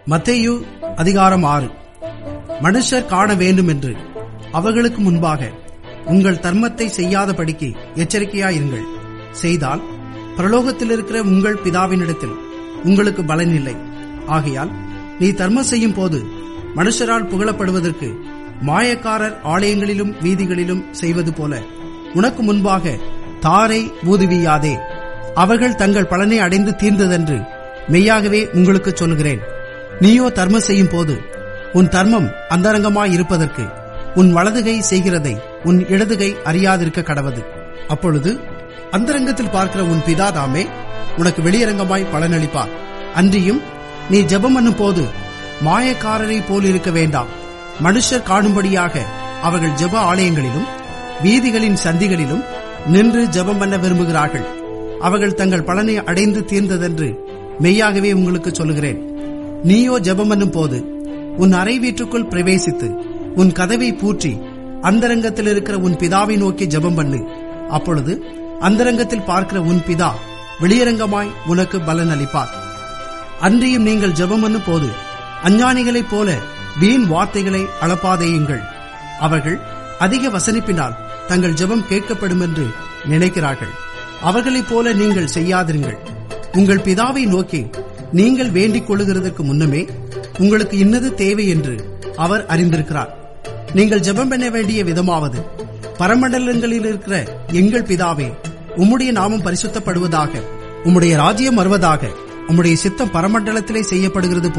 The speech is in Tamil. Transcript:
மத்தேயு அதிகாரம் ஆறு மனுஷர் காண வேண்டும் என்று அவர்களுக்கு முன்பாக உங்கள் தர்மத்தை செய்யாதபடிக்கு எச்சரிக்கையாயிருங்கள் செய்தால் பிரலோகத்தில் இருக்கிற உங்கள் பிதாவினிடத்தில் உங்களுக்கு பலன் இல்லை ஆகையால் நீ தர்மம் செய்யும் போது மனுஷரால் புகழப்படுவதற்கு மாயக்காரர் ஆலயங்களிலும் வீதிகளிலும் செய்வது போல உனக்கு முன்பாக தாரை ஊதுவியாதே அவர்கள் தங்கள் பலனை அடைந்து தீர்ந்ததென்று மெய்யாகவே உங்களுக்கு சொல்கிறேன் நீயோ தர்மம் செய்யும் போது உன் தர்மம் அந்தரங்கமாய் இருப்பதற்கு உன் வலதுகை செய்கிறதை உன் இடதுகை அறியாதிருக்க கடவது அப்பொழுது அந்தரங்கத்தில் பார்க்கிற உன் பிதா தாமே உனக்கு வெளியரங்கமாய் பலனளிப்பார் அன்றியும் நீ ஜெபம் பண்ணும் போது மாயக்காரரை போல் இருக்க வேண்டாம் மனுஷர் காணும்படியாக அவர்கள் ஜெப ஆலயங்களிலும் வீதிகளின் சந்திகளிலும் நின்று ஜெபம் பண்ண விரும்புகிறார்கள் அவர்கள் தங்கள் பலனை அடைந்து தீர்ந்ததென்று மெய்யாகவே உங்களுக்கு சொல்லுகிறேன் நீயோ ஜெபம் பண்ணும் போது உன் அறை வீட்டுக்குள் பிரவேசித்து உன் கதவை பூற்றி அந்தரங்கத்தில் இருக்கிற உன் பிதாவை நோக்கி ஜெபம் பண்ணு அப்பொழுது அந்தரங்கத்தில் பார்க்கிற உன் பிதா வெளியரங்கமாய் உனக்கு பலன் அளிப்பார் அன்றியும் நீங்கள் ஜெபம் பண்ணும் போது அஞ்ஞானிகளைப் போல வீண் வார்த்தைகளை அளப்பாதேயுங்கள் அவர்கள் அதிக வசனிப்பினால் தங்கள் ஜெபம் கேட்கப்படும் என்று நினைக்கிறார்கள் அவர்களைப் போல நீங்கள் செய்யாதிருங்கள் உங்கள் பிதாவை நோக்கி நீங்கள் வேண்டிக் கொள்ளுகிறதற்கு முன்னமே உங்களுக்கு இன்னது தேவை என்று அவர் அறிந்திருக்கிறார் நீங்கள் ஜெபம் பண்ண வேண்டிய விதமாவது பரமண்டலங்களில் இருக்கிற எங்கள் பிதாவே உம்முடைய நாமம் பரிசுத்தப்படுவதாக உம்முடைய ராஜ்யம் வருவதாக உம்முடைய சித்தம் பரமண்டலத்திலே செய்யப்படுகிறது